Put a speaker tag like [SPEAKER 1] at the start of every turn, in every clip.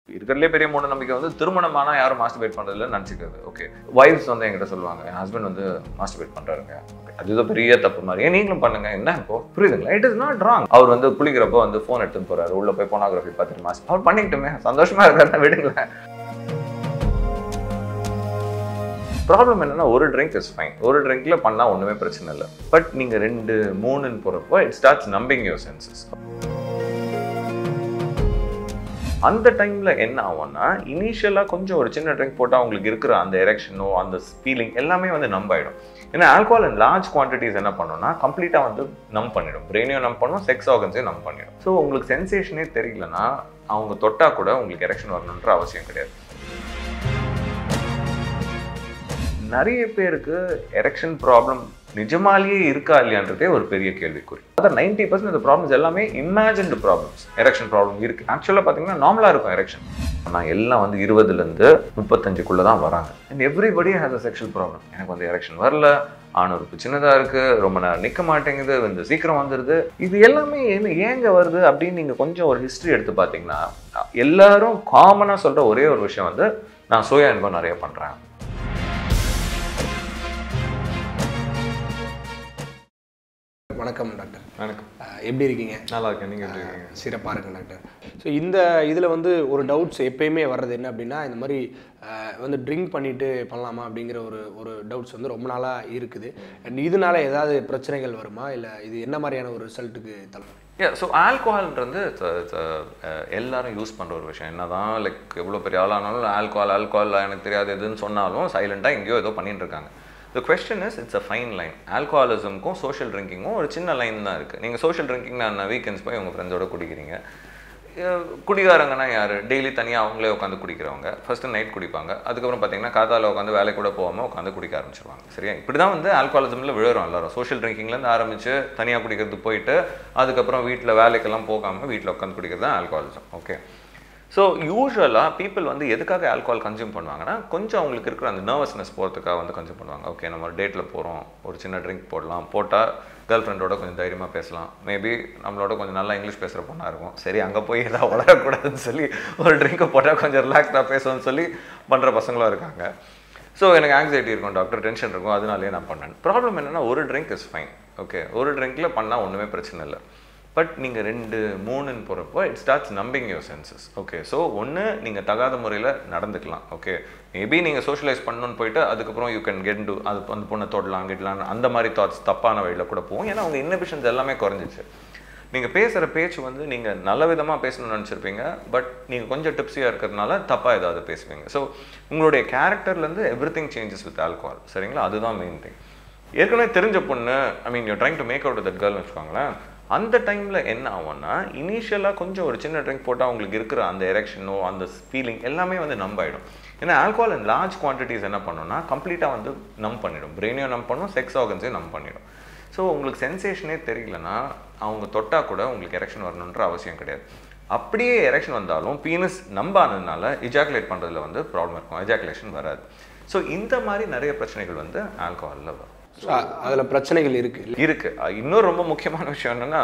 [SPEAKER 1] இருக்கிறதுலே பெரிய மூட நம்பிக்கை வந்து திருமணமானா யாரும் மாஸ்டர்பேட் பண்றதுல நினச்சிக்கிறது ஓகே வைஃப்ஸ் வந்து என்கிட்ட சொல்லுவாங்க என் ஹஸ்பண்ட் வந்து மாஸ்டர்பேட் பண்றாருங்க Okay, அதுதான் பெரிய தப்பு மாதிரி ஏன் நீங்களும் பண்ணுங்க என்ன இப்போ புரியுதுங்களா இட் இஸ் நாட் ராங் அவர் வந்து குளிக்கிறப்போ வந்து ஃபோன் எடுத்துன்னு போறாரு உள்ள போய் போனோகிராஃபி பார்த்துட்டு மாஸ் அவர் பண்ணிக்கிட்டுமே சந்தோஷமா இருக்காருன்னா விடுங்களேன் ப்ராப்ளம் என்னன்னா ஒரு ட்ரிங்க் இஸ் ஃபைன் ஒரு ட்ரிங்க்ல பண்ணா ஒண்ணுமே பிரச்சனை இல்லை பட் நீங்க ரெண்டு மூணுன்னு போறப்போ it starts numbing your senses அந்த டைம்ல என்ன ஆகும்னா இனிஷியலா கொஞ்சம் ஒரு சின்ன ட்ரிங்க் போட்டா உங்களுக்கு இருக்கிற அந்த எரெக்ஷனோ அந்த ஃபீலிங் எல்லாமே வந்து நம்ப ஆயிடும் ஏன்னா ஆல்கோஹால் அண்ட் லார்ஜ் குவான்டிட்டிஸ் என்ன பண்ணும்னா கம்ப்ளீட்டா வந்து நம் பண்ணிடும் பிரெயினையும் நம் பண்ணும் செக்ஸ் ஆர்கன்ஸையும் நம் பண்ணிடும் ஸோ உங்களுக்கு சென்சேஷனே தெரியலனா அவங்க தொட்டா கூட உங்களுக்கு எரெக்ஷன் வரணுன்ற அவசியம் கிடையாது நிறைய பேருக்கு எரெக்ஷன் ப்ராப்ளம் நிஜமாலேயே இருக்கா இல்லையான்றதே ஒரு பெரிய கேள்விக்குறி அதான் நைன்டி பர்சன்ட் இந்த ப்ராப்ளம்ஸ் எல்லாமே இமேஜின்டு ப்ராப்ளம்ஸ் எரெக்ஷன் ப்ராப்ளம் இருக்கு ஆக்சுவலாக பார்த்தீங்கன்னா நார்மலாக இருக்கும் எரெக்ஷன் ஆனால் எல்லாம் வந்து இருபதுலேருந்து முப்பத்தஞ்சுக்குள்ளே தான் வராங்க and everybody has a sexual problem எனக்கு வந்து எரெக்ஷன் வரல ஆணுறுப்பு சின்னதாக இருக்குது ரொம்ப நேரம் நிற்க மாட்டேங்குது வந்து சீக்கிரம் வந்துடுது இது எல்லாமே என்ன ஏங்க வருது அப்படின்னு நீங்கள் கொஞ்சம் ஒரு ஹிஸ்ட்ரி எடுத்து பார்த்தீங்கன்னா எல்லாரும் காமனாக சொல்கிற ஒரே ஒரு விஷயம் வந்து நான் சுய அன்பம் நிறைய பண்ணுறேன்
[SPEAKER 2] வணக்கம் டாக்டர்
[SPEAKER 1] வணக்கம்
[SPEAKER 2] அஹ் எப்படி இருக்கீங்க
[SPEAKER 1] நல்லா இருக்கேன் நீங்கள் எப்படி இருக்கீங்க
[SPEAKER 2] சிறப்பாக இருக்கேன் டாக்டர் ஸோ இந்த இதில் வந்து ஒரு டவுட்ஸ் எப்பயுமே வர்றது என்ன அப்படின்னா இந்த மாதிரி அஹ், வந்து ட்ரிங்க் பண்ணிட்டு பண்ணலாமா அப்படிங்கிற ஒரு ஒரு டவுட்ஸ் வந்து ரொம்ப நாளாக இருக்குது அண்ட் இதனால ஏதாவது பிரச்சனைகள் வருமா இல்லை இது என்ன மாதிரியான ஒரு ரிசல்ட்டுக்கு தள்ளும்
[SPEAKER 1] ஏ ஸோ ஆல்கோஹால்ன்றது எல்லாரும் யூஸ் பண்ணுற ஒரு விஷயம் என்னதான் லைக் எவ்வளோ பெரிய ஆளானாலும் ஆல்கோஹால் ஆல்கோஹால் எனக்கு தெரியாது எதுன்னு சொன்னாலும் சைலண்டாக எங்கேயோ ஏதோ பண்ணிட்டு இருக்காங்க the question is it's a fine line ஆல்கோஹாலிசம்க்கும் சோஷியல் ட்ரிங்கிங்கும் ஒரு சின்ன லைன் தான் இருக்குது நீங்கள் சோஷியல் ட்ரிங்கிங் நான் வீக்கெண்ட்ஸ் போய் உங்கள் ஃப்ரெண்ட்ஸோட குடிக்கிறீங்க அஹ் குடிகாரங்கன்னா யார் டெய்லி தனியாக அவங்களே உட்காந்து குடிக்கிறவங்க ஃபஸ்ட்டு நைட் குடிப்பாங்க அதுக்கப்புறம் பார்த்தீங்கன்னா காத்தால உட்காந்து வேலை கூட போகாமல் உட்காந்து குடிக்க ஆரம்பிச்சிருவாங்க சரியா இப்படி தான் வந்து ஆல்கோஹாலிசமில் விழுறோம் எல்லாரும் சோஷியல் ட்ரிங்கிங்லேருந்து ஆரம்பித்து தனியாக குடிக்கிறது போயிட்டு அதுக்கப்புறம் வீட்டில் வேலைக்கெல்லாம் போகாமல் வீட்டில் உட்காந்து குடிக்கிறது தான் ஆல்கோஹாலிசம் ஓகே ஸோ யூஸ்வலாக பீப்புள் வந்து எதுக்காக ஆல்கோஹால் கன்சியூம் பண்ணுவாங்கன்னா கொஞ்சம் அவங்களுக்கு இருக்கிற அந்த நர்வஸ்னஸ் போகிறதுக்காக வந்து கன்சியூம் பண்ணுவாங்க ஓகே நம்ம ஒரு டேட்டில் போகிறோம் ஒரு சின்ன ட்ரிங்க் போடலாம் போட்டால் கேர்ள் ஃப்ரெண்டோட கொஞ்சம் தைரியமாக பேசலாம் மேபி நம்மளோட கொஞ்சம் நல்லா இங்கிலீஷ் பேசுகிற பொண்ணாக இருக்கும் சரி அங்கே போய் ஏதாவது வளரக்கூடாதுன்னு சொல்லி ஒரு ட்ரிங்கை போட்டால் கொஞ்சம் ரிலாக்ஸ்டாக பேசணும்னு சொல்லி பண்ணுற பசங்களும் இருக்காங்க ஸோ எனக்கு ஆங்ஸைட்டி இருக்கும் டாக்டர் டென்ஷன் இருக்கும் அதனாலேயே நான் பண்ணேன் ப்ராப்ளம் என்னன்னா ஒரு ட்ரிங்க் இஸ் ஃபைன் ஓகே ஒரு ட்ரிங்க்கில் பண்ணால் ஒன்றுமே பிரச்சனை இல்லை பட் நீங்கள் ரெண்டு மூணுன்னு போகிறப்போ it starts numbing your senses okay so ஒன்று நீங்கள் தகாத முறையில் நடந்துக்கலாம் ஓகே மேபி நீங்கள் சோஷியலைஸ் பண்ணணும்னு போயிட்டு அதுக்கப்புறம் யூ கேன் கெட் டு அது அந்த பொண்ணை தொடலாம் கெட்டலாம் அந்த மாதிரி தாட்ஸ் தப்பான வழியில் கூட போகும் ஏன்னா உங்கள் இன்னபிஷன்ஸ் எல்லாமே குறைஞ்சிச்சு நீங்கள் பேசுகிற பேச்சு வந்து நீங்கள் நல்ல விதமாக பேசணும்னு நினச்சிருப்பீங்க பட் நீங்கள் கொஞ்சம் டிப்ஸியாக இருக்கிறதுனால தப்பாக ஏதாவது பேசுவீங்க ஸோ உங்களுடைய கேரக்டர்லேருந்து everything changes with alcohol சரிங்களா அதுதான் மெயின் திங் ஏற்கனவே தெரிஞ்ச பொண்ணு I mean you trying to make out that கேர்ள்னு வச்சுக்கோங்களேன் அந்த டைமில் என்ன ஆகும்னா இனிஷியலாக கொஞ்சம் ஒரு சின்ன ட்ரிங்க் போட்டால் உங்களுக்கு இருக்கிற அந்த எரெக்ஷனோ அந்த ஃபீலிங் எல்லாமே வந்து நம்பாயிடும் ஏன்னா ஆல்கோஹால் அண்ட் லார்ஜ் குவான்டிட்டிஸ் என்ன பண்ணும்னா கம்ப்ளீட்டாக வந்து நம் பண்ணிடும் பிரெயினையும் நம் பண்ணும் செக்ஸ் ஆர்கன்ஸையும் நம் பண்ணிடும் ஸோ உங்களுக்கு சென்சேஷனே தெரியலனா அவங்க தொட்டால் கூட உங்களுக்கு எரெக்ஷன் வரணுன்ற அவசியம் கிடையாது அப்படியே எரெக்ஷன் வந்தாலும் பீனஸ் நம்பானதுனால இஜாக்குலேட் பண்ணுறதுல வந்து ப்ராப்ளம் இருக்கும் எஜாக்குலேஷன் வராது ஸோ இந்த மாதிரி நிறைய பிரச்சனைகள் வந்து ஆல்கோஹாலில் வரும்
[SPEAKER 2] ஸோ அதில் பிரச்சனைகள் இருக்குது
[SPEAKER 1] இருக்கு அஹ் இன்னொரு ரொம்ப முக்கியமான விஷயம் என்னன்னா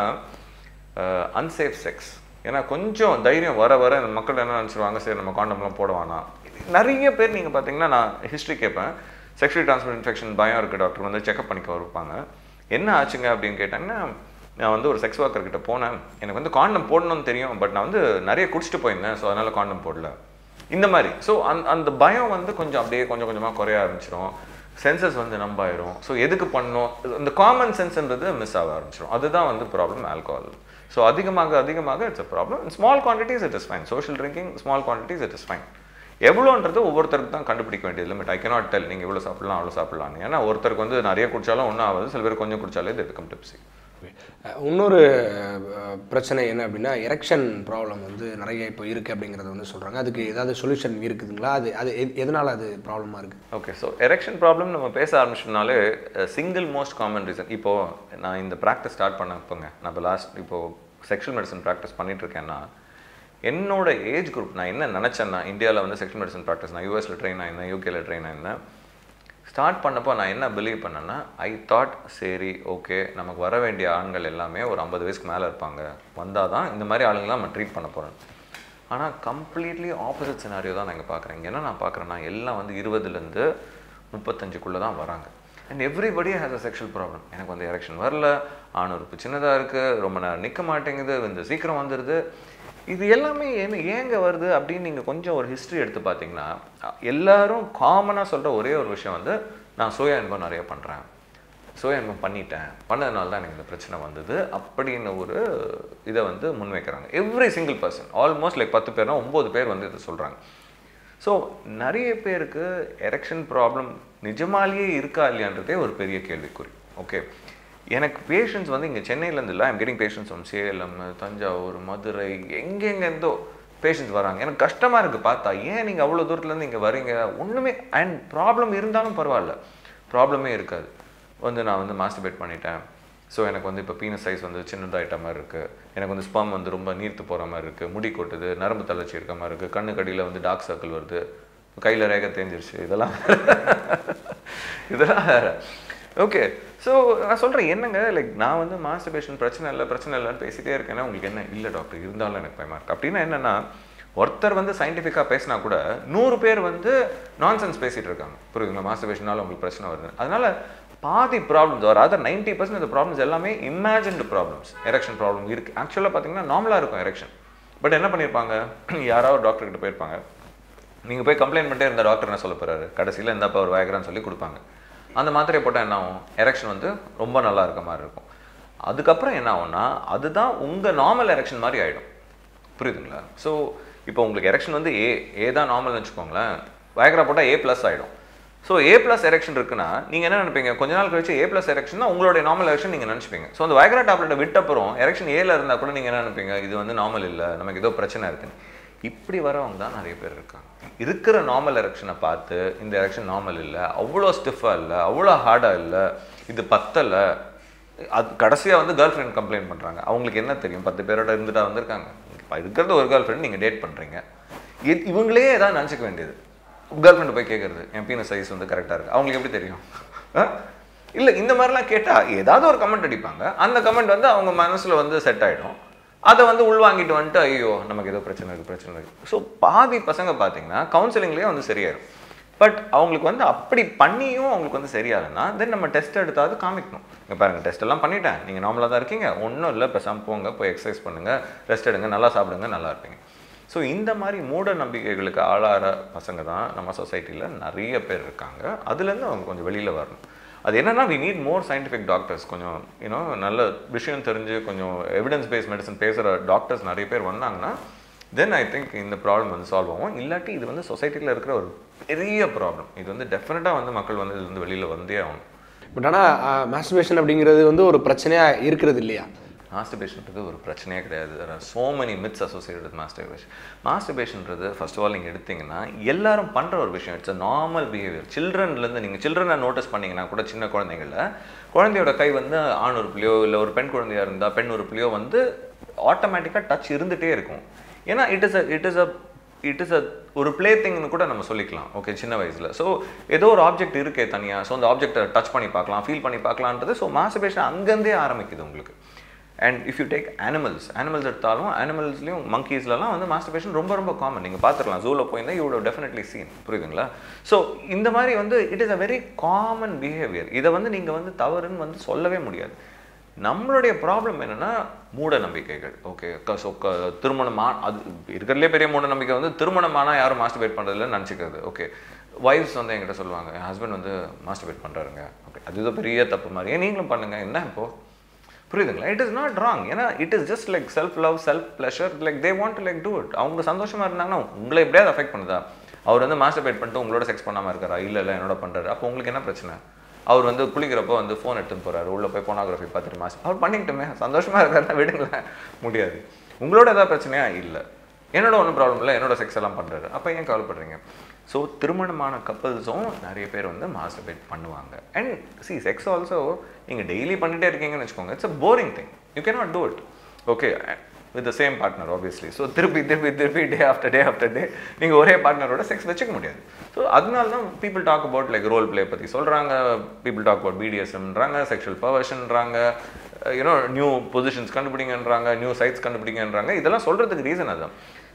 [SPEAKER 1] அன்சேஃப் செக்ஸ் ஏன்னா கொஞ்சம் தைரியம் வர வர இந்த மக்கள் என்ன நினச்சிருவாங்க சரி நம்ம காண்டம்லாம் போட வேணாம் நிறைய பேர் நீங்கள் பார்த்தீங்கன்னா நான் ஹிஸ்ட்ரி கேட்பேன் செக்ஷுவலி ட்ரான்ஸ்மிட் இன்ஃபெக்ஷன் பயம் இருக்குது டாக்டர் வந்து செக்அப் பண்ணிக்க வருப்பாங்க என்ன ஆச்சுங்க அப்படின்னு கேட்டாங்கன்னா நான் வந்து ஒரு செக்ஸ் ஒர்க்கர் கிட்ட போனேன் எனக்கு வந்து காண்டம் போடணும்னு தெரியும் பட் நான் வந்து நிறைய குடிச்சிட்டு போயிருந்தேன் ஸோ அதனால காண்டம் போடல இந்த மாதிரி ஸோ அந் அந்த பயம் வந்து கொஞ்சம் அப்படியே கொஞ்சம் கொஞ்சமாக குறைய ஆரம்பிச்சிடும் சென்சஸ் வந்து நம்பாயிரும் ஸோ எதுக்கு பண்ணணும் இந்த காமன் சென்ஸ்ன்றது மிஸ் ஆக ஆரம்பிச்சிடும் அதுதான் வந்து ப்ராப்ளம் ஆல்கோஹால் ஸோ அதிகமாக அதிகமாக it's a problem small quantities it is fine social drinking small quantities it is fine எவ்வளோன்றது ஒவ்வொருத்தருக்கு தான் கண்டுபிடிக்க வேண்டியது லிமிட் ஐ cannot டெல் நீங்கள் இவ்வளோ சாப்பிடலாம் அவ்வளோ சாப்பிடலாம்னு ஏன்னா ஒருத்தருக்கு வந்து நிறைய குடிச்சாலும் ஒன்றும் ஆகாது சில பேர் கொஞ்சம் குடிச்சாலே இது become tipsy
[SPEAKER 2] அஹ் இன்னொரு அஹ், பிரச்சனை என்ன அப்படின்னா எரெக்ஷன் ப்ராப்ளம் வந்து நிறைய இப்போ இருக்குது அப்படிங்கிறத வந்து சொல்கிறாங்க அதுக்கு ஏதாவது சொல்யூஷன் இருக்குதுங்களா அது அது எது- எதனால அது ப்ராப்ளமாக இருக்குது
[SPEAKER 1] ஓகே ஸோ எரெக்ஷன் ப்ராப்ளம் நம்ம பேச ஆரம்பிச்சோம்னாலே சிங்கிள் மோஸ்ட் காமன் ரீசன் இப்போது நான் இந்த ப்ராக்டிஸ் ஸ்டார்ட் பண்ண இப்போங்க நான் இப்போ லாஸ்ட் இப்போது செக்ஷுவல் மெடிசன் ப்ராக்டிஸ் பண்ணிட்டு இருக்கேன்னா என்னோட ஏஜ் குரூப் நான் என்ன நினச்சேன்னா இந்தியாவில் வந்து செக்ஷுவல் மெடிசன் ப்ராக்டிஸ் நான் யூஎஸில் ட்ரெயின் ஆயிருந்தேன் யூகேல ட்ரெயின் ஆயிருந்தேன் ஸ்டார்ட் பண்ணப்போ நான் என்ன பிலீவ் பண்ணேன்னா ஐ தாட் சரி ஓகே நமக்கு வர வேண்டிய ஆண்கள் எல்லாமே ஒரு ஐம்பது வயசுக்கு மேலே இருப்பாங்க வந்தால் தான் இந்த மாதிரி ஆளுங்களாம் நம்ம ட்ரீட் பண்ண போகிறோம் ஆனால் கம்ப்ளீட்லி ஆப்போசிட் சினாரியோ தான் நான் இங்கே பார்க்குறேன் இங்கே என்ன நான் பார்க்குறேன்னா எல்லாம் வந்து இருபதுலேருந்து முப்பத்தஞ்சுக்குள்ளே தான் வராங்க and everybody has a sexual problem எனக்கு வந்து எரெக்ஷன் வரல ஆணுறுப்பு சின்னதாக இருக்குது ரொம்ப நேரம் நிற்க மாட்டேங்குது இந்த சீக்கிரம் வந்துடுது இது எல்லாமே என்ன ஏங்க வருது அப்படின்னு நீங்கள் கொஞ்சம் ஒரு ஹிஸ்ட்ரி எடுத்து பார்த்தீங்கன்னா எல்லாரும் காமனாக சொல்கிற ஒரே ஒரு விஷயம் வந்து நான் சுய இன்பம் நிறைய பண்ணுறேன் சுய இன்பம் பண்ணிட்டேன் பண்ணதுனால தான் எனக்கு இந்த பிரச்சனை வந்தது அப்படின்னு ஒரு இதை வந்து முன்வைக்கிறாங்க every single person almost like பத்து பேர்னா ஒம்பது பேர் வந்து இதை சொல்கிறாங்க ஸோ நிறைய பேருக்கு எரெக்ஷன் ப்ராப்ளம் நிஜமாலேயே இருக்கா இல்லையான்றதே ஒரு பெரிய கேள்விக்குறி ஓகே எனக்கு பேஷண்ட்ஸ் வந்து இங்கே சென்னையிலேருந்து இல்லை I'm getting patients from Salem Thanjavur Madurai எங்கெங்கேருந்தோ பேஷண்ட்ஸ் வராங்க எனக்கு கஷ்டமாக இருக்குது பார்த்தா ஏன் நீங்கள் அவ்வளோ தூரத்துலேருந்து இங்கே வரீங்க ஒன்றுமே அண்ட் ப்ராப்ளம் இருந்தாலும் பரவாயில்ல ப்ராப்ளமே இருக்காது வந்து நான் வந்து மாஸ்டர்பேட் பண்ணிட்டேன் ஸோ எனக்கு வந்து இப்போ பீனஸ் சைஸ் வந்து சின்னதாகிட்ட மாதிரி இருக்குது எனக்கு வந்து ஸ்பம் வந்து ரொம்ப நீர்த்து போகிற மாதிரி இருக்குது முடி கொட்டுது நரம்பு தளர்ச்சி இருக்க மாதிரி இருக்குது கண்ணு கடியில் வந்து டார்க் சர்க்கிள் வருது கையில் ரேகை தேஞ்சிருச்சு இதெல்லாம் இதெல்லாம் வேறு ஓகே ஸோ நான் சொல்கிறேன் என்னங்க லைக் நான் வந்து மாஸ்டர்பேஷன் பிரச்சனை இல்லை பிரச்சனை இல்லைன்னு பேசிட்டே இருக்கேன்னா உங்களுக்கு என்ன இல்லை டாக்டர் இருந்தாலும் எனக்கு பயமா இருக்கு அப்படின்னா என்னென்னா ஒருத்தர் வந்து சயின்டிஃபிக்காக பேசினா கூட நூறு பேர் வந்து நான்சென்ஸ் பேசிகிட்டு இருக்காங்க புரியுதுங்களா மாஸ்டர்பேஷனால உங்களுக்கு பிரச்சனை வருது அதனால பாதி ப்ராப்ளம்ஸ் வர அதர் நைன்டி பர்சன்ட் இந்த ப்ராப்ளம்ஸ் எல்லாமே இமேஜின்டு ப்ராப்ளம்ஸ் எரெக்ஷன் ப்ராப்ளம் இருக்குது ஆக்சுவலாக பார்த்தீங்கன்னா நார்மலாக இருக்கும் எரெக்ஷன் பட் என்ன பண்ணியிருப்பாங்க யாராவது டாக்டர் கிட்ட போயிருப்பாங்க நீங்கள் போய் கம்ப்ளைண்ட் பண்ணிட்டே இருந்த டாக்டர் என்ன சொல்ல போறாரு கடைசியில் இந்தப்பா ஒரு வயக்ரான்னு சொல்லி கொடுப்பாங்க அந்த மாத்திரையை போட்டால் என்ன ஆகும் எரெக்ஷன் வந்து ரொம்ப நல்லா இருக்க மாதிரி இருக்கும் அதுக்கப்புறம் என்ன ஆகும்னா அதுதான் உங்கள் நார்மல் எரெக்ஷன் மாதிரி ஆகிடும் புரியுதுங்களா ஸோ இப்போ உங்களுக்கு எரெக்ஷன் வந்து ஏ ஏ தான் நார்மல்னு வச்சுக்கோங்களேன் வயக்ரா போட்டால் ஏ ப்ளஸ் ஆகிடும் ஸோ ஏ ப்ளஸ் எரெக்ஷன் இருக்குன்னா நீங்கள் என்ன நினைப்பீங்க கொஞ்ச நாள் கழிச்சு ஏ ப்ளஸ் எரெக்ஷன் தான் உங்களுடைய நார்மல் எரெக்ஷன் நீங்கள் நினச்சிப்பீங்க ஸோ அந்த வயக்ரா டேப்லெட்டை விட்டப்புறம் எரெக்ஷன் ஏல இருந்தால் கூட நீங்கள் என்ன நினைப்பீங்க இது வந்து நார்மல் இல்லை நமக்கு ஏதோ பிரச்சனை இருக்குன்னு இப்படி வரவங்க தான் நிறைய பேர் இருக்காங்க இருக்கிற நார்மல் எரெக்ஷனை பார்த்து இந்த எரெக்ஷன் நார்மல் இல்லை அவ்வளோ ஸ்டிஃபாக இல்லை அவ்வளோ ஹார்டாக இல்லை இது பத்தலை அது கடைசியாக வந்து கேர்ள் ஃப்ரெண்ட் கம்ப்ளைண்ட் பண்ணுறாங்க அவங்களுக்கு என்ன தெரியும் பத்து பேரோட இருந்துட்டா வந்திருக்காங்க இப்போ இருக்கிறது ஒரு கேர்ள் ஃப்ரெண்ட் நீங்கள் டேட் பண்ணுறீங்க இவங்களே ஏதாவது நினச்சிக்க வேண்டியது கேர்ள் ஃப்ரெண்டு போய் கேட்குறது என் பீனஸ் சைஸ் வந்து கரெக்டாக இருக்குது அவங்களுக்கு எப்படி தெரியும் இல்லை இந்த மாதிரிலாம் கேட்டால் ஏதாவது ஒரு கமெண்ட் அடிப்பாங்க அந்த கமெண்ட் வந்து அவங்க மனசில் வந்து செட் ஆகிடும் அதை வந்து உள்வாங்கிட்டு வந்துட்டு ஐயோ நமக்கு ஏதோ பிரச்சனை இருக்குது பிரச்சனை இருக்குது ஸோ பாதி பசங்க பார்த்தீங்கன்னா கவுன்சிலிங்லேயே வந்து சரியாயிடும் பட் அவங்களுக்கு வந்து அப்படி பண்ணியும் அவங்களுக்கு வந்து சரியாகலைன்னா தென் நம்ம டெஸ்ட் எடுத்தாவது காமிக்கணும் இங்கே பாருங்கள் டெஸ்ட் எல்லாம் பண்ணிட்டேன் நீங்கள் நார்மலாக தான் இருக்கீங்க ஒன்றும் இல்லை பேசாமல் போங்க போய் எக்ஸசைஸ் பண்ணுங்கள் ரெஸ்ட் எடுங்க நல்லா சாப்பிடுங்க நல்லா இருப்பீங்க ஸோ இந்த மாதிரி மூட நம்பிக்கைகளுக்கு ஆளாகிற பசங்க தான் நம்ம சொசைட்டியில் நிறைய பேர் இருக்காங்க அதுலேருந்து அவங்க கொஞ்சம் வெளியில் வரணும் அது என்னன்னா we need more scientific doctors கொஞ்சம் யூனோ நல்ல விஷயம் தெரிஞ்சு கொஞ்சம் எவிடன்ஸ் பேஸ்ட் மெடிசன் பேசுகிற டாக்டர்ஸ் நிறைய பேர் வந்தாங்கன்னா தென் ஐ திங்க் இந்த ப்ராப்ளம் வந்து சால்வ் ஆகும் இல்லாட்டி இது வந்து சொசைட்டியில் இருக்கிற ஒரு பெரிய ப்ராப்ளம் இது வந்து டெஃபினட்டாக வந்து மக்கள் வந்து இதுலேருந்து வெளியில் வந்தே ஆகணும்
[SPEAKER 2] பட் ஆனால் மாஸ்டர்பேஷன் அப்படிங்கிறது வந்து ஒரு பிரச்சனையாக இருக்கிறது இல்லையா
[SPEAKER 1] மாஸ்டர்பேஷன்றது ஒரு பிரச்சனையே கிடையாது so many myths associated with masturbation மாஸ்டர்பேஷன்றது ஃபர்ஸ்ட் ஆஃப் ஆல் நீங்கள் எடுத்தீங்கன்னா எல்லாரும் பண்ணுற ஒரு விஷயம் இட்ஸ் அ நார்மல் பிஹேவியர் சில்ட்ரன்லேருந்து நீங்கள் சில்ட்ரனை நோட்டீஸ் பண்ணீங்கன்னா கூட சின்ன குழந்தைங்கள குழந்தையோட கை வந்து ஆண் உறுப்புலையோ இல்லை ஒரு பெண் குழந்தையா இருந்தால் பெண் உறுப்புலையோ வந்து ஆட்டோமேட்டிக்காக டச் இருந்துகிட்டே இருக்கும் ஏன்னா it is a it is a it is a ஒரு பிளே திங்னு கூட நம்ம சொல்லிக்கலாம் ஓகே சின்ன வயசில் ஸோ ஏதோ ஒரு ஆப்ஜெக்ட் இருக்கே தனியாக ஸோ அந்த ஆப்ஜெக்டை டச் பண்ணி பார்க்கலாம் ஃபீல் பண்ணி பார்க்கலான்றது ஸோ மாஸ்டர்பேஷன் அங்கேருந்தே ஆரம்பிக்குது உங்களுக்கு and if you take animals animals எடுத்தாலும் அனிமல்ஸ்லையும் மங்கீஸ்லலாம் வந்து மாஸ்டர்பேஷன் ரொம்ப ரொம்ப காமன் நீங்கள் பார்த்துக்கலாம் ஜூவில் போயிருந்தால் யூ டெஃபினெட்லி சீன் புரியுதுங்களா ஸோ இந்த மாதிரி வந்து it is a very common behaviour இதை வந்து நீங்கள் வந்து தவறுன்னு வந்து சொல்லவே முடியாது நம்மளுடைய ப்ராப்ளம் என்னன்னா மூட நம்பிக்கைகள் ஓகே ஸோ திருமணமா அது இருக்கிறதுலே பெரிய மூட நம்பிக்கை வந்து திருமணமானா யாரும் மாஸ்டர்பேட் பண்ணுறதுலன்னு நினச்சிக்கிறது ஓகே ஒய்ஃப்ஸ் வந்து என்கிட்ட சொல்லுவாங்க என் ஹஸ்பண்ட் வந்து மாஸ்டர்பேட் பண்ணுறாருங்க ஓகே அது ஏதோ பெரிய தப்பு மாதிரி ஏன் நீங்களும் பண்ணுங்க என்ன இப்போ புரியுதுங்களா இட் இஸ் நாட் ராங் ஏன்னா it is just like self love self pleasure like they want like to do அவங்க சந்தோஷமா இருந்தாங்கன்னா உங்களை எப்படியாவது அஃபெக்ட் பண்ணுதா அவர் வந்து மாஸ்டர்பேட் பண்ணிட்டு உங்களோட செக்ஸ் பண்ணாமல் இருக்காரா இல்லை இல்லை என்னோட பண்ணுறாரு அப்போ உங்களுக்கு என்ன பிரச்சனை அவர் வந்து குளிக்கிறப்போ வந்து ஃபோன் எடுத்துன்னு போறாரு உள்ள போய் போனோகிராஃபி பார்த்துட்டு மாஸ் அவர் பண்ணிக்கிட்டுமே சந்தோஷமா இருக்காருன்னா விடுங்களேன் முடியாது உங்களோட ஏதாவது பிரச்சனையா இல்லை என்னோட ஒன்றும் ப்ராப்ளம் இல்லை என்னோட செக்ஸ் எல்லாம் பண்ணுறாரு அப்போ ஏன் கவலைப்படுறீங்க ஸோ திருமணமான கப்பல்ஸும் நிறைய பேர் வந்து மாஸ்டர்பேட் பண்ணுவாங்க அண்ட் சி செக்ஸ் ஆல்சோ நீங்கள் டெய்லி பண்ணிட்டே இருக்கீங்கன்னு வச்சுக்கோங்க it's a boring thing you can not do it okay with the same partner obviously so திருப்பி திருப்பி திருப்பி டே ஆஃப்டர் டே ஆஃப்டர் டே நீங்கள் ஒரே பார்ட்னரோட செக்ஸ் வச்சுக்க முடியாது ஸோ அதனால தான் people talk about like role play பற்றி சொல்கிறாங்க பீப்புள் டாக் அபவுட் பிடிஎஸ்எம்ன்றாங்க செக்ஷுவல் பவர்ஷன்றாங்க யூனோ நியூ பொசிஷன்ஸ் கண்டுபிடிங்கன்றாங்க நியூ சைட்ஸ் கண்டுபிடிங்கன்றாங்க இதெல்லாம் சொல்கிறதுக்கு ரீசன் அதுதான்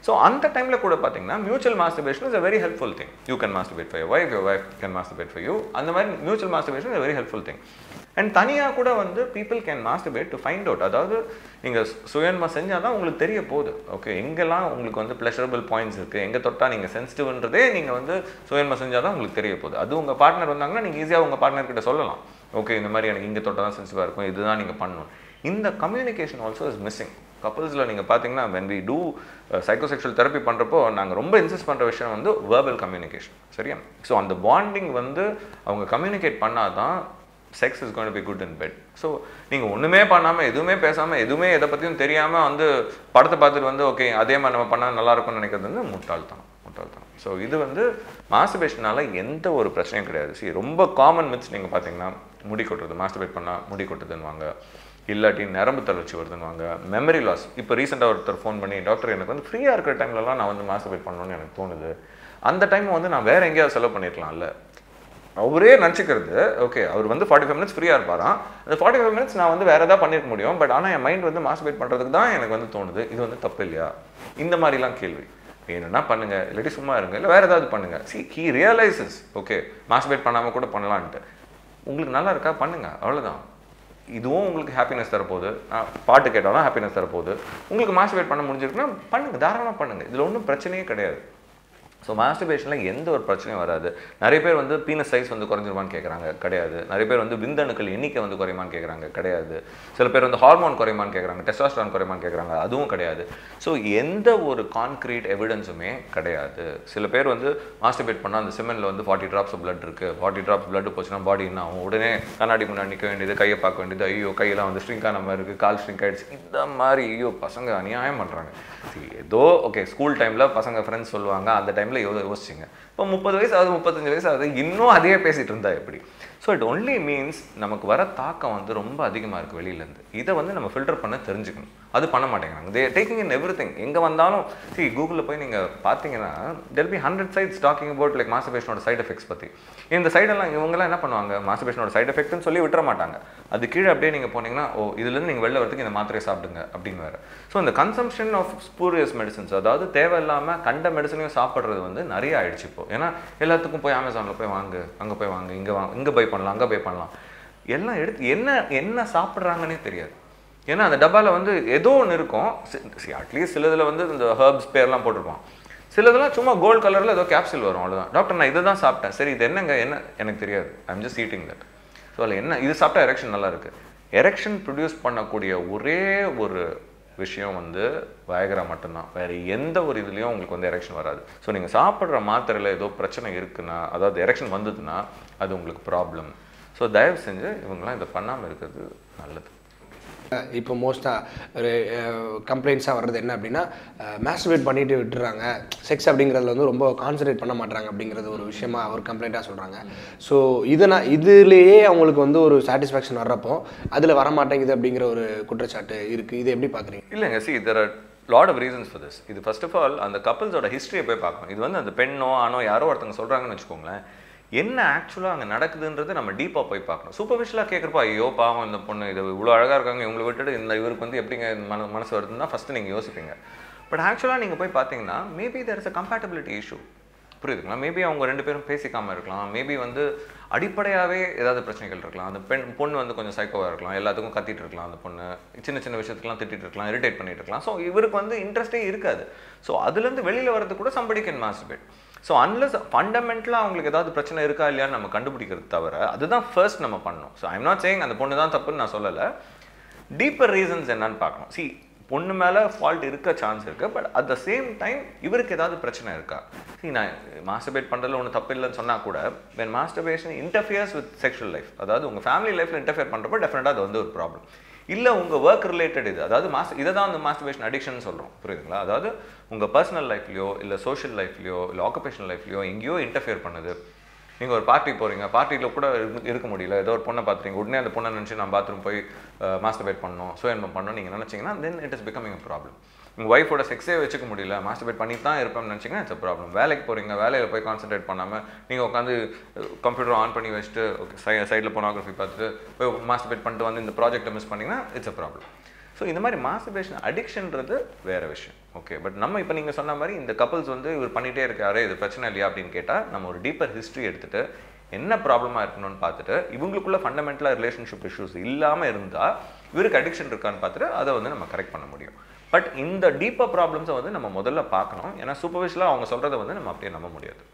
[SPEAKER 1] ஸோ அந்த டைமில் கூட பார்த்தீங்கன்னா mutual masturbation is a very helpful thing you can masturbate for your wife your wife can masturbate for you அந்த மாதிரி mutual masturbation is a very helpful thing and தனியாக கூட வந்து people can masturbate to find out அதாவது நீங்கள் சுயன்மா செஞ்சால் தான் உங்களுக்கு தெரிய போகுது ஓகே எங்கெல்லாம் உங்களுக்கு வந்து ப்ளஷரபிள் பாயிண்ட்ஸ் இருக்குது எங்கே தொட்டா நீங்கள் சென்சிட்டிவ்ன்றதே நீங்கள் வந்து சுயன்மா செஞ்சால் தான் உங்களுக்கு தெரிய போகுது அது உங்கள் பார்ட்னர் வந்தாங்கன்னா நீங்கள் ஈஸியாக உங்கள் பார்ட்னர் கிட்ட சொல்லலாம் ஓகே இந்த மாதிரி எனக்கு இங்கே தொட்டால் தான் சென்சிட்டிவாக இருக்கும் இதுதான் நீங்கள் பண்ணணும் இந்த கம்யூனிகேஷன் ஆல்சோ இஸ் மிஸ்ஸிங் கப்புள்ஸில் நீங்கள் பார்த்தீங்கன்னா when we do psychosexual therapy பண்ணுறப்போ நாங்கள் ரொம்ப இன்சிஸ்ட் பண்ணுற விஷயம் வந்து வேர்பல் கம்யூனிகேஷன் சரியா ஸோ அந்த பாண்டிங் வந்து அவங்க கம்யூனிகேட் பண்ணால் தான் sex is going be good in bed so நீங்கள் ஒன்றுமே பண்ணாமல் எதுவுமே பேசாமல் எதுவுமே எதை பற்றியும் தெரியாமல் வந்து படத்தை பார்த்துட்டு வந்து ஓகே அதே மாதிரி நம்ம பண்ணால் நல்லா இருக்கும்னு நினைக்கிறது வந்து முட்டாள்தனம் முட்டாள்தனம் ஸோ இது வந்து மாஸ்டர்பேஷனால எந்த ஒரு பிரச்சனையும் கிடையாது see ரொம்ப காமன் மித்ஸ் நீங்கள் பார்த்தீங்கன்னா முடி கொட்டுறது மாஸ்டர்பேட் பண்ணால் முடி கொட்டுதுன்னுவாங்க இல்லாட்டி நரம்பு தளர்ச்சி வருதுன்னுவாங்க மெமரி லாஸ் இப்போ ரீசெண்டாக ஒருத்தர் ஃபோன் பண்ணி டாக்டர் எனக்கு வந்து ஃப்ரீயாக இருக்கிற டைம்லலாம் நான் வந்து மாஸ்டர்பேட் பண்ணணும்னு எனக்கு தோணுது அந்த டைம் வந்து நான் வேற எங்கேயாவது செலவு பண்ணியிருக்கலாம்ல அவரே நினச்சிக்கிறது ஓகே அவர் வந்து ஃபார்ட்டி ஃபைவ் மினிட்ஸ் ஃப்ரீயாக இருப்பாராம் அந்த ஃபார்ட்டி ஃபைவ் மினிட்ஸ் நான் வந்து வேறு ஏதாவது பண்ணியிருக்க முடியும் பட் ஆனால் என் மைண்ட் வந்து மாஸ்டர்பேட் பண்ணுறதுக்கு தான் எனக்கு வந்து தோணுது இது வந்து தப்பு இல்லையா இந்த மாதிரிலாம் கேள்வி வேணும்னா பண்ணுங்க இல்லாட்டி சும்மா இருங்க இல்லை வேறு ஏதாவது பண்ணுங்க see he realises okay masturbate பண்ணாமல் கூட பண்ணலான்ட்டு உங்களுக்கு நல்லா இருக்கா பண்ணுங்க அவ்வளவுதான் இதுவும் உங்களுக்கு ஹாப்பினஸ் தரப்போகுது ஆஹ் பாட்டு கேட்டாலும் ஹாப்பினஸ் தரப்போகுது உங்களுக்கு மாஸ்டர்பேட் பண்ண முடிஞ்சிருக்குன்னா பண்ணுங்க தாராளமாக பண்ணுங்க இதில் ஒன்றும் பிரச்சனையே கிடையாது ஸோ மாஸ்டர்பேஷனில் எந்த ஒரு பிரச்சனையும் வராது நிறைய பேர் வந்து பீனஸ் சைஸ் வந்து குறைஞ்சிருமான்னு கேட்குறாங்க கிடையாது நிறைய பேர் வந்து விந்தணுக்கள் எண்ணிக்கை வந்து குறையுமான்னு கேட்குறாங்க கிடையாது சில பேர் வந்து ஹார்மோன் குறையுமான்னு கேட்குறாங்க டெஸ்டாஸ்ட்ரான் குறையுமான்னு கேட்குறாங்க அதுவும் கிடையாது ஸோ எந்த ஒரு கான்க்ரீட் எவிடன்ஸுமே கிடையாது சில பேர் வந்து மாஸ்டர்பேட் பண்ணால் அந்த சிமெண்ட்ல வந்து ஃபார்ட்டி ட்ராப்ஸ் பிளட் இருக்குது ஃபார்ட்டி ட்ராப்ஸ் blood போச்சுன்னா பாடி என்ன ஆகும் உடனே கண்ணாடி முன்னாடி நிற்க வேண்டியது கையை பார்க்க வேண்டியது ஐயோ கையெல்லாம் வந்து ஸ்ட்ரிங்க் ஆன மாதிரி இருக்குது கால் ஸ்ட்ரிங்க் ஆயிடுச்சு இந்த மாதிரி ஐயோ பசங்க அநியாயம் பண்ணுறாங்க ஏதோ ஓகே ஸ்கூல் டைமில் பசங்க ஃப்ரெண்ட்ஸ் சொல்லுவாங்க அந்த டைமில் எவ்வளோ யோசிச்சிங்க இப்போ முப்பது வயசு ஆகுது முப்பத்தஞ்சு வயசு ஆகுது இன்னும் அதே பேசிகிட்டு இருந்தா எப்படி ஸோ இட் ஒன்லி மீன்ஸ் நமக்கு வர தாக்கம் வந்து ரொம்ப அதிகமாக இருக்குது வெளியிலேருந்து இதை வந்து நம்ம ஃபில்டர் பண்ண தெரிஞ்சுக்கணும் அது பண்ண மாட்டேங்கிறாங்க they taking in everything எங்கே வந்தாலும் see கூகுளில் போய் நீங்கள் பார்த்தீங்கன்னா tell be hundred sites talking about like மாஸ்டர்பேஷனோட சைடு எஃபெக்ட்ஸ் பற்றி இந்த சைடெல்லாம் இவங்கெல்லாம் என்ன பண்ணுவாங்க மாஸ்டர்பேஷனோட சைடு எஃபெக்ட்னு சொல்லி விட்டுற மாட்டாங்க அது கீழே அப்படியே நீங்கள் போனீங்கன்னா ஓ இதுலேருந்து நீங்கள் வெளில வரதுக்கு இந்த மாத்திரையை சாப்பிடுங்க அப்படின்னு வேறு ஸோ இந்த கன்சம்ஷன் ஆஃப் ஸ்பூரியஸ் மெடிசன்ஸ் அதாவது தேவையில்லாமல் கண்ட மெடிசனையும் சாப்பிட்றது வந்து நிறைய ஆயிடுச்சு இப்போ ஏன்னா எல்லாத்துக்கும் போய் அமேசானில் போய் வாங்கு அங்கே போய் வாங்கு இங்கே வாங்க இங்கே பை பண்ணலாம் அங்கே பை பண்ணலாம் எல்லாம் எடுத்து என்ன என்ன சாப்பிட்றாங்கன்னே தெரியாது ஏன்னா அந்த டப்பாவில் வந்து ஏதோ ஒன்று இருக்கும் அட்லீஸ்ட் சிலதில் வந்து இந்த ஹர்ப்ஸ் பேர்லாம் போட்டிருப்பான் சிலதெல்லாம் சும்மா கோல்ட் கலரில் ஏதோ கேப்சூல் வரும் அவ்வளோதான் டாக்டர் நான் இதை தான் சாப்பிட்டேன் சரி இது என்னங்க என்ன எனக்கு தெரியாது I'm just eating that so அதில் என்ன இது சாப்பிட்டா எரெக்ஷன் நல்லா இருக்கு எரெக்ஷன் ப்ரொடியூஸ் பண்ணக்கூடிய ஒரே ஒரு விஷயம் வந்து வயகரா மட்டும்தான் வேறு எந்த ஒரு இதுலேயும் உங்களுக்கு வந்து எரெக்ஷன் வராது ஸோ நீங்கள் சாப்பிட்ற மாத்திரையில் ஏதோ பிரச்சனை இருக்குன்னா அதாவது எரெக்ஷன் வந்ததுன்னா அது உங்களுக்கு ப்ராப்ளம் ஸோ தயவு செஞ்சு இவங்கெல்லாம் இதை பண்ணாமல் இருக்கிறது நல்லது
[SPEAKER 2] இப்போ மோஸ்ட்டாக ஒரு கம்ப்ளைண்ட்ஸாக வர்றது என்ன அப்படின்னா மேஸ்டர்பேட் பண்ணிட்டு விட்டுறாங்க செக்ஸ் அப்படிங்கிறதுல வந்து ரொம்ப கான்சன்ட்ரேட் பண்ண மாட்டாங்க அப்படிங்கிறது ஒரு விஷயமா ஒரு கம்ப்ளைண்ட்டாக சொல்கிறாங்க ஸோ இதனால் இதுலேயே அவங்களுக்கு வந்து ஒரு சாட்டிஸ்ஃபேக்ஷன் வர்றப்போ அதில் வர மாட்டேங்குது அப்படிங்கிற ஒரு குற்றச்சாட்டு இருக்குது இது எப்படி பார்க்குறீங்க
[SPEAKER 1] இல்லைங்க see there are lot of reasons for this இது ஃபர்ஸ்ட் ஆஃப் ஆல் அந்த கப்பல்ஸோட ஹிஸ்ட்ரியை போய் பார்க்கணும் இது வந்து அந்த பெண்ணோ ஆணோ யாரோ ஒருத்தங்க சொல்கிறாங்கன்னு வச்சுக்கோங்களேன் என்ன ஆக்சுவலாக அங்கே நடக்குதுன்றது நம்ம டீப்பாக போய் பார்க்கணும் சூப்பர்ஃபிஷியலாக கேட்குறப்ப ஐயோ பாவம் இந்த பொண்ணு இது இவ்வளோ அழகாக இருக்காங்க இவங்களை விட்டுட்டு இந்த இவருக்கு வந்து எப்படிங்க இந்த மன மனசு வருதுன்னா ஃபஸ்ட்டு நீங்கள் யோசிப்பீங்க பட் ஆக்சுவலாக நீங்கள் போய் பார்த்தீங்கன்னா maybe there is a compatibility issue புரியுதுங்களா மேபி அவங்க ரெண்டு பேரும் பேசிக்காமல் இருக்கலாம் மேபி வந்து அடிப்படையாகவே ஏதாவது பிரச்சனைகள் இருக்கலாம் அந்த பெண் பொண்ணு வந்து கொஞ்சம் சைக்கோவாக இருக்கலாம் எல்லாத்துக்கும் கத்திட்டு இருக்கலாம் அந்த பொண்ணு சின்ன சின்ன விஷயத்துக்குலாம் திட்டிட்டு இருக்கலாம் இரிட்டேட் பண்ணிட்டு இருக்கலாம் ஸோ இவருக்கு வந்து இன்ட்ரெஸ்டே இருக்காது ஸோ அதுலேருந்து வெளியில் வரது கூட somebody can masturbate so unless ஃபண்டமெண்டலாக அவங்களுக்கு ஏதாவது பிரச்சனை இருக்கா இல்லையான்னு நம்ம கண்டுபிடிக்கிறது தவிர அதுதான் ஃபர்ஸ்ட் நம்ம பண்ணணும் ஸோ ஐம் நாட் சேயிங் அந்த பொண்ணு தான் தப்புன்னு நான் சொல்லலை டீப்பர் ரீசன்ஸ் என்னன்னு பார்க்கணும் சி பொண்ணு மேலே ஃபால்ட் இருக்க சான்ஸ் இருக்கு but at the same time இவருக்கு ஏதாவது பிரச்சனை இருக்கா சி நான் மாஸ்டர்பேட் பண்ணுறதுல ஒன்றும் தப்பு இல்லைன்னு சொன்னால் கூட when masturbation interferes with sexual life அதாவது உங்கள் ஃபேமிலி லைஃப்பில் இன்டர்ஃபியர் பண்ணுறப்போ டெஃபினட்டாக அது வந்து ஒரு ப்ராப்ளம் இல்லை உங்கள் ஒர்க் ரிலேட்டட் இது அதாவது மாஸ் இதை தான் வந்து மாஸ்டர்பேஷன் அடிக்ஷன் சொல்கிறோம் புரியுதுங்களா அதாவது உங்கள் பர்சனல் லைஃப்லையோ இல்லை சோஷியல் லைஃப்லையோ இல்லை ஆக்குபேஷனல் லைஃப்லையோ எங்கேயோ இன்டர்ஃபியர் பண்ணுது நீங்கள் ஒரு பார்ட்டி போகிறீங்க பார்ட்டியில் கூட இருக்கு- இருக்க முடியல ஏதோ ஒரு பொண்ணை பார்த்துறீங்க உடனே அந்த பொண்ணை நினச்சி நான் பாத்ரூம் போய் மாஸ்டர்பேட் பண்ணணும் சுயன்பம் பண்ணணும் நீங்கள் நினச்சிங்கன்னா then it is becoming a problem உங்கள் ஒய்ஃபோட செக்ஸே வச்சுக்க முடியல மாஸ்டர்பேட் பண்ணி தான் இருப்பேன்னு நினச்சிங்கன்னா இட்ஸ் ப்ராப்ளம் வேலைக்கு போகிறீங்க வேலையில் போய் கான்சென்ட்ரேட் பண்ணாமல் நீங்கள் உட்காந்து கம்ப்யூட்டர் ஆன் பண்ணி வச்சுட்டு ஓகே சை சைடில் போனோகிராஃபி பார்த்துட்டு போய் மாஸ்டர்பேட் பண்ணிட்டு வந்து இந்த ப்ராஜெக்ட்டை மிஸ் பண்ணிங்கன்னா இட்ஸ் a ப்ராப்ளம் ஸோ இந்த மாதிரி மாஸ்டர்பேஷன் அடிக்ஷன்றது வேற விஷயம் ஓகே பட் நம்ம இப்போ நீங்கள் சொன்ன மாதிரி இந்த கப்பல்ஸ் வந்து இவர் பண்ணிகிட்டே இருக்காரு இது பிரச்சனை இல்லையா அப்படின்னு கேட்டால் நம்ம ஒரு டீப்பர் ஹிஸ்ட்ரி எடுத்துட்டு என்ன ப்ராப்ளமாக இருக்கணும்னு பார்த்துட்டு இவங்களுக்குள்ள ஃபண்டமெண்டலாக ரிலேஷன்ஷிப் இஷ்யூஸ் இல்லாமல் இருந்தால் இவருக்கு அடிக்ஷன் இருக்கான்னு பார்த்துட்டு அதை வந்து நம்ம கரெக்ட் பண்ண முடியும் பட் இந்த டீப்பர் ப்ராப்ளம்ஸை வந்து நம்ம முதல்ல பார்க்கணும் ஏன்னா சூப்பர்விஷலாக அவங்க சொல்கிறத வந்து நம்ம அப்படியே நம்ப முடியாது